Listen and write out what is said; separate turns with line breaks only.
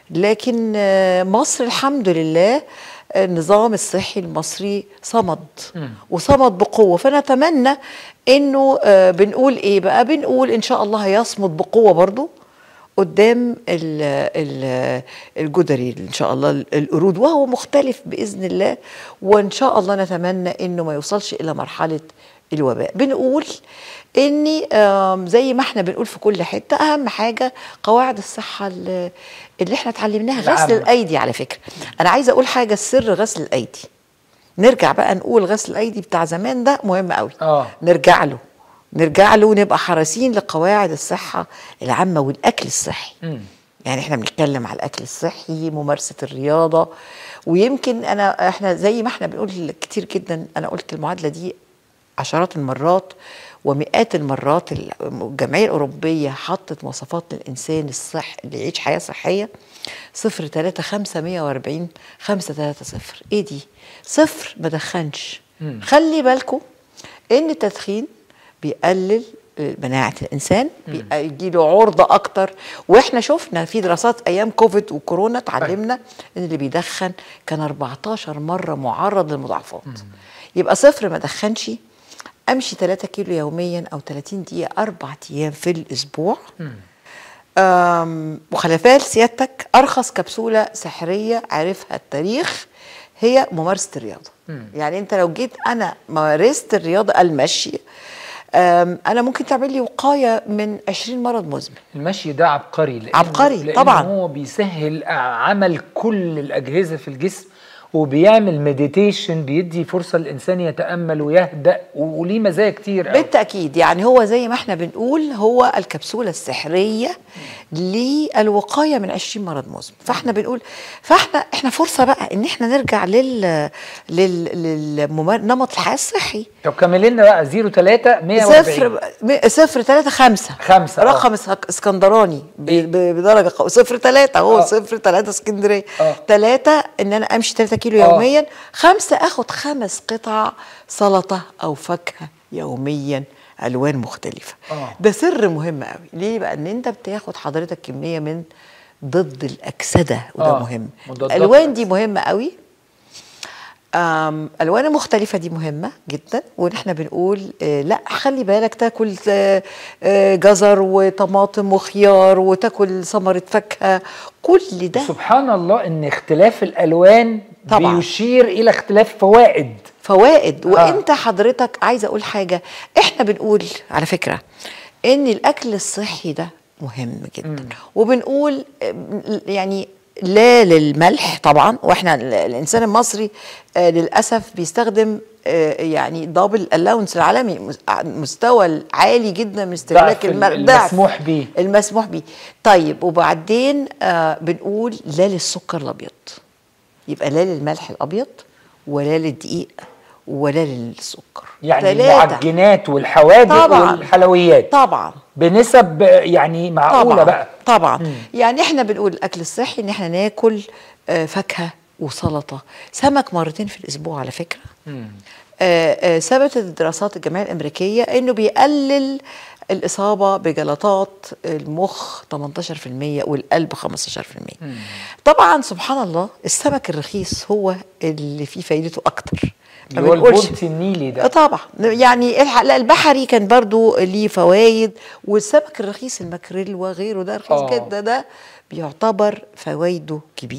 لكن آه، مصر الحمد لله النظام الصحي المصري صمد وصمد بقوه فنتمنى انه آه، بنقول ايه بقى بنقول ان شاء الله هيصمد بقوه برضو قدام ال ال الجدري ان شاء الله القرود وهو مختلف باذن الله وان شاء الله نتمنى انه ما يوصلش الى مرحله الوباء بنقول اني آم، زي ما احنا بنقول في كل حته اهم حاجه قواعد الصحه اللي اللي احنا اتعلمناها غسل
العامة.
الايدي على فكره انا عايزه اقول حاجه سر غسل الايدي نرجع بقى نقول غسل الايدي بتاع زمان ده مهم قوي
آه.
نرجع له نرجع له ونبقى حريصين لقواعد الصحه العامه والاكل الصحي
مم.
يعني احنا بنتكلم على الاكل الصحي ممارسه الرياضه ويمكن انا احنا زي ما احنا بنقول كتير جدا انا قلت المعادله دي عشرات المرات ومئات المرات الجمعيه الاوروبيه حطت مواصفات للانسان الصح اللي يعيش حياه صحيه صفر تلاتة خمسة مية واربعين خمسة تلاتة صفر ايه دي صفر ما دخنش خلي بالكم ان التدخين بيقلل مناعة الإنسان بيجي له عرضة أكتر وإحنا شفنا في دراسات أيام كوفيد وكورونا اتعلمنا إن اللي بيدخن كان 14 مرة معرض للمضاعفات يبقى صفر ما دخنش أمشي 3 كيلو يوميا أو 30 دقيقة أربع أيام في الأسبوع أم، وخلفها لسيادتك أرخص كبسولة سحرية عرفها التاريخ هي ممارسة الرياضة يعني أنت لو جيت أنا مارست الرياضة المشي أم، أنا ممكن تعمل لي وقاية من 20 مرض مزمن
المشي ده عبقري لأنه
عبقري،
لأنه
طبعاً.
هو بيسهل عمل كل الأجهزة في الجسم وبيعمل مديتيشن بيدي فرصة للإنسان يتأمل ويهدأ و- وليه مزايا كتير أوي.
بالتأكيد يعني هو زي ما احنا بنقول هو الكبسولة السحرية للوقاية من 20 مرض مزمن فاحنا بنقول فاحنا احنا فرصة بقى ان احنا نرجع لل لل للنمط الحياة الصحي
طب كمل لنا بقى 03 140
صفر م- صفر ثلاثة خمسة
خمسة، آه.
رقم اسك- اسكندراني ب- ب- بدرجة قوية صفر ثلاثة هو
آه.
صفر ثلاثة اسكندرية
آه.
ثلاثة ان انا امشي ثلاثة كيلو
آه.
يوميا خمسة اخد خمس قطع سلطة او فاكهة يوميا الوان مختلفة
آه.
ده سر مهم قوي ليه بقى ان انت بتاخد حضرتك كمية من ضد الاكسدة وده
آه.
مهم
مضادات
الالوان دي مهمة قوي أم، الوان مختلفه دي مهمه جدا ونحن بنقول آه، لا خلي بالك تاكل آه، آه، جزر وطماطم وخيار وتاكل ثمره فاكهه كل ده
سبحان الله ان اختلاف الالوان
طبعاً.
بيشير الى اختلاف فوائد
فوائد
آه.
وانت حضرتك عايزه اقول حاجه احنا بنقول على فكره ان الاكل الصحي ده مهم جدا وبنقول آم، يعني لا للملح طبعا واحنا ال- الانسان المصري آه، للاسف بيستخدم آه، يعني دبل الاونس العالمي مس- ع- مستوى عالي جدا من استهلاك
ضعف
الملح
المسموح بيه.
المسموح بيه طيب وبعدين آه بنقول لا للسكر الابيض يبقى لا للملح الابيض ولا للدقيق ولا للسكر
يعني
تلاتة.
المعجنات والحوادق
طبعاً.
والحلويات
طبعا
بنسب يعني معقوله
طبعا
بقى
طبعا يعني احنا بنقول الاكل الصحي ان احنا ناكل آه، فاكهه وسلطه سمك مرتين في الاسبوع على فكره آه، آه، ثبتت الدراسات الجمعيه الامريكيه انه بيقلل الاصابه بجلطات المخ 18% والقلب 15% طبعا سبحان الله السمك الرخيص هو اللي فيه فايدته اكتر ما
اللي هو
بنقولش-
البولتي النيلي
آه
ده
طبعا يعني الح- لا، البحري كان برضو ليه فوائد والسمك الرخيص الماكريل وغيره ده رخيص
آه.
جدا ده بيعتبر فوائده كبيره